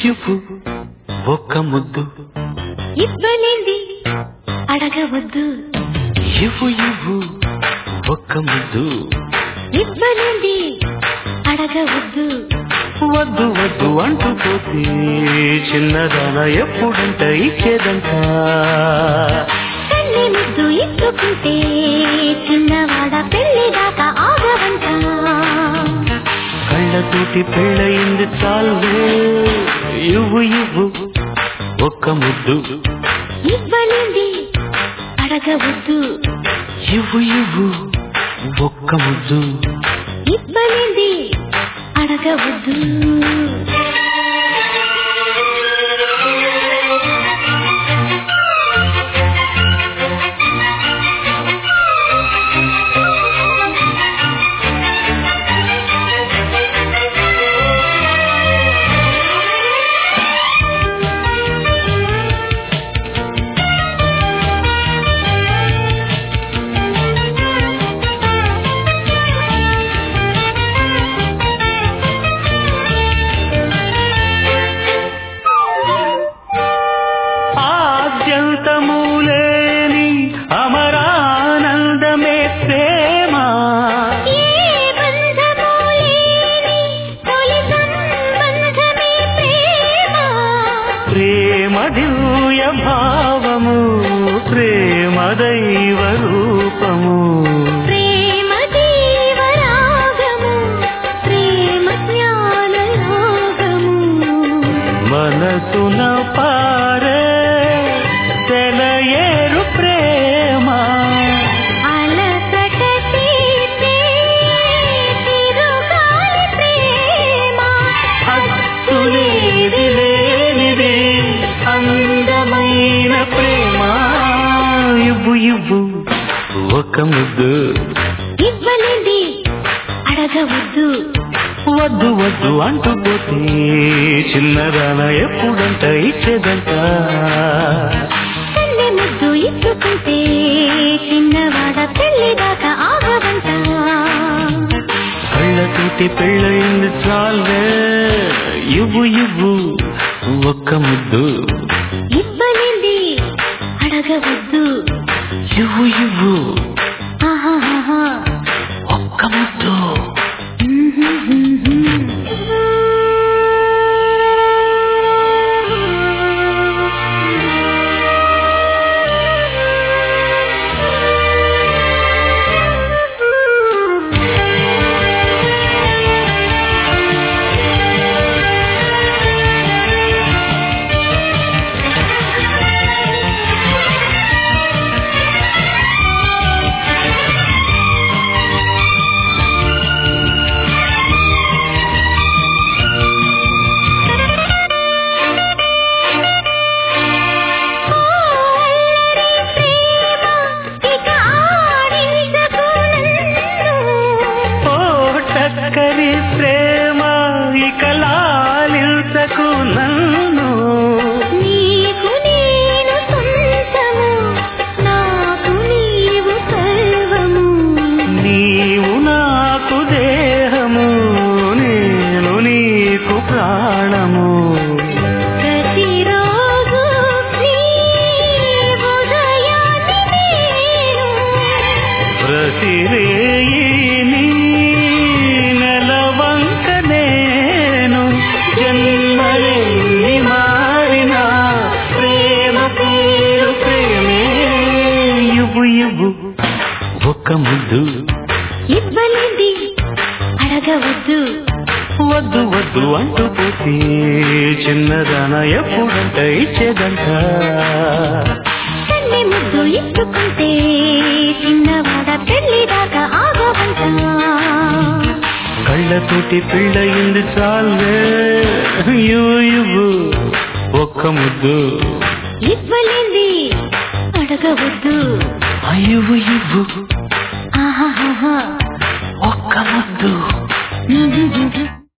ఇవ్వు ఒక్క ముద్దు ఇవ్వలేంది అడగవద్దు ఇవ్వు ఇవ్వు ఒక్క ముద్దు ఇవ్వలేంది అడగవద్దు వద్దు వద్దు అంటూ పోతే చిన్నదాన ఎప్పుడంట ఇచ్చేదంట కన్ని ముద్దు ఇచ్చుకుంటే చిన్నవాడ పెళ్లి దాకా ఆగవంట కళ్ళతోటి పెళ్ళయింది చాలే ఇవ్వు ఇవ్వు ఒక్క ముద్దు ఇవ్వలేంది అడగవద్దు ఇవ్వు ఇవ్వు ఒక్క ముద్దు ఇవ్వలేంది అడగవద్దు ఆద్యంతము లేని అమరానందమే ప్రేమ ఏ బంధమూ లేని తొలి సంబంధమే ప్రేమ ప్రేమ దివ్య భావము ప్రేమ దైవ రూపము ప్రేమ జీవరాగము ప్రేమ జ్ఞానయోగము మనసున పారే తెలయేరు ప్రేమ అలసట తీర్చే తిరుగాలి ప్రేమ హద్దులేది లేనిది అందమైన ప్రేమ ఇవ్వు ఇవ్వు ఒక ముద్దు ఇవ్వలేంది అడగవద్దు వద్దు వద్దు అంటూ పోతే చిన్నదాన ఎప్పుడంట ఇచ్చేదంట కన్నె ముద్దు ఇచ్చుకుంటే చిన్నవాడ పెళ్లి దాకా ఆగవంట కళ్ళతోటి పెళ్ళయింది చాలే ఇవ్వు ఇవ్వు ఒక్క ముద్దు ఇవ్వలేంది అడగవద్దు ఇవ్వు ఇవ్వు ఆహాహాహా. ఒక్క ముద్దు ఇక ఆడించకు నన్ను. ఓ టక్కరి ప్రేమ ఇక లాలించకు నన్ను నీకు నేను సొంతము నాకు నీవు సర్వము నీవు నాకు దేహము నేను నీకు ప్రాణము ప్రతిరోజు నీ ఉదయాన్ని నేను ప్రతిరేయి నీ నెలవంక నేను జన్మలెన్ని మారినా ప్రేమ పేరు ప్రేమే ఇవ్వు ఇవ్వు ఒక్క ముద్దు ఇవ్వలేంది అడగవద్దు వద్దు వద్దు అంటూ పోతే చిన్నదాన ఎప్పుడంట ఇచ్చేదంట కన్నె ముద్దు ఇచ్చుకుంటే చిన్నవాడ పెళ్లి దాకా ఆగవంట కళ్ళతోటి పెళ్ళయింది చాలే ఇవ్వు ఇవ్వు ఒక్క ముద్దు ఇవ్వలేంది అడగవద్దు ఇవ్వు ఇవ్వు ఆహాహాహా ఒక్క ముద్దు మ్మ్.